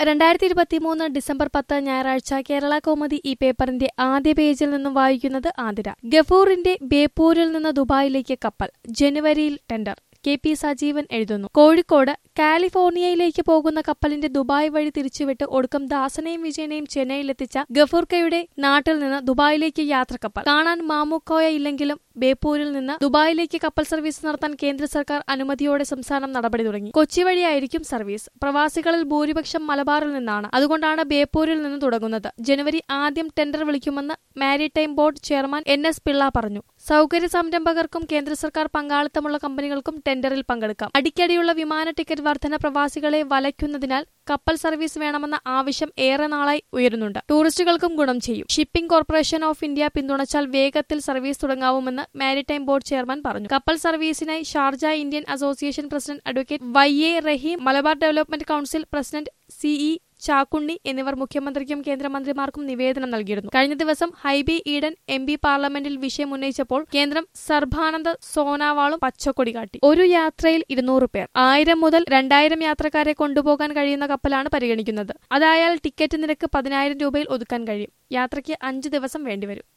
രണ്ടായിരത്തി ഇരുപത്തിമൂന്ന് ഡിസംബർ പത്ത് ഞായറാഴ്ച കേരള കൗമുദി ഈ പേപ്പറിന്റെ ആദ്യ പേജിൽ നിന്നും വായിക്കുന്നത് ആതിര ഗഫൂറിന്റെ ബേപ്പൂരിൽ നിന്ന് ദുബായിലേക്ക് കപ്പൽ ജനുവരിയിൽ ടെൻഡർ കെ പി സജീവൻ എഴുതുന്നു കോഴിക്കോട് കാലിഫോർണിയയിലേക്ക് പോകുന്ന കപ്പലിന്റെ ദുബായ് വഴി തിരിച്ചുവിട്ട് ഒടുക്കം ദാസനെയും വിജയനെയും ചെന്നൈയിലെത്തിച്ച ഗഫൂർക്കയുടെ നാട്ടിൽ നിന്ന് ദുബായിലേക്ക് യാത്രക്കപ്പൽ കാണാൻ മാമുക്കോയ ഇല്ലെങ്കിലും ബേപ്പൂരിൽ നിന്ന് ദുബായിലേക്ക് കപ്പൽ സർവീസ് നടത്താൻ കേന്ദ്ര സർക്കാർ അനുമതിയോടെ സംസ്ഥാനം നടപടി തുടങ്ങി കൊച്ചി വഴിയായിരിക്കും സർവീസ് പ്രവാസികളിൽ ഭൂരിപക്ഷം മലബാറിൽ നിന്നാണ് അതുകൊണ്ടാണ് ബേപ്പൂരിൽ നിന്ന് തുടങ്ങുന്നത് ജനുവരി ആദ്യം ടെൻഡർ വിളിക്കുമെന്ന് maritime board chairman N S Pillai പറഞ്ഞു സൗകര്യ സംരംഭകർക്കും കേന്ദ്ര സർക്കാർ പങ്കാളിത്തമുള്ള കമ്പനികൾക്കും ടെൻഡറിൽ പങ്കെടുക്കാം അടിക്കടിയുള്ള വിമാന ടിക്കറ്റ് വർധന പ്രവാസികളെ വലയ്ക്കുന്നതിനാൽ കപ്പൽ സർവീസ് വേണമെന്ന ആവശ്യം ഏറെ നാളായി ഉയരുന്നുണ്ട് ടൂറിസ്റ്റുകൾക്കും ഗുണം ചെയ്യും ഷിപ്പിംഗ് കോർപ്പറേഷൻ ഓഫ് ഇന്ത്യ പിന്തുണച്ചാൽ വേഗത്തിൽ സർവീസ് തുടങ്ങാവുമെന്ന് മാരിടൈം ബോർഡ് ചെയർമാൻ പറഞ്ഞു കപ്പൽ സർവീസിനായി Sharjah Indian association president advocate Y A Raheem Malabar development council president C E Chakkunni എന്നിവർ മുഖ്യമന്ത്രിക്കും കേന്ദ്രമന്ത്രിമാർക്കും നിവേദനം നൽകിയിരുന്നു കഴിഞ്ഞ ദിവസം ഹൈബി ഈഡൻ എം പി പാർലമെന്റിൽ വിഷയം ഉന്നയിച്ചപ്പോൾ കേന്ദ്രം സർബാനന്ദ സോനാവാളും പച്ചക്കൊടി കാട്ടി ഒരു യാത്രയിൽ ഇരുന്നൂറ് പേർ ആയിരം മുതൽ രണ്ടായിരം യാത്രക്കാരെ കൊണ്ടുപോകാൻ കഴിയുന്ന കപ്പലാണ് പരിഗണിക്കുന്നത് അതായാൽ ടിക്കറ്റ് നിരക്ക് പതിനായിരം രൂപയിൽ ഒതുക്കാൻ കഴിയും യാത്രയ്ക്ക് അഞ്ച് ദിവസം വേണ്ടിവരും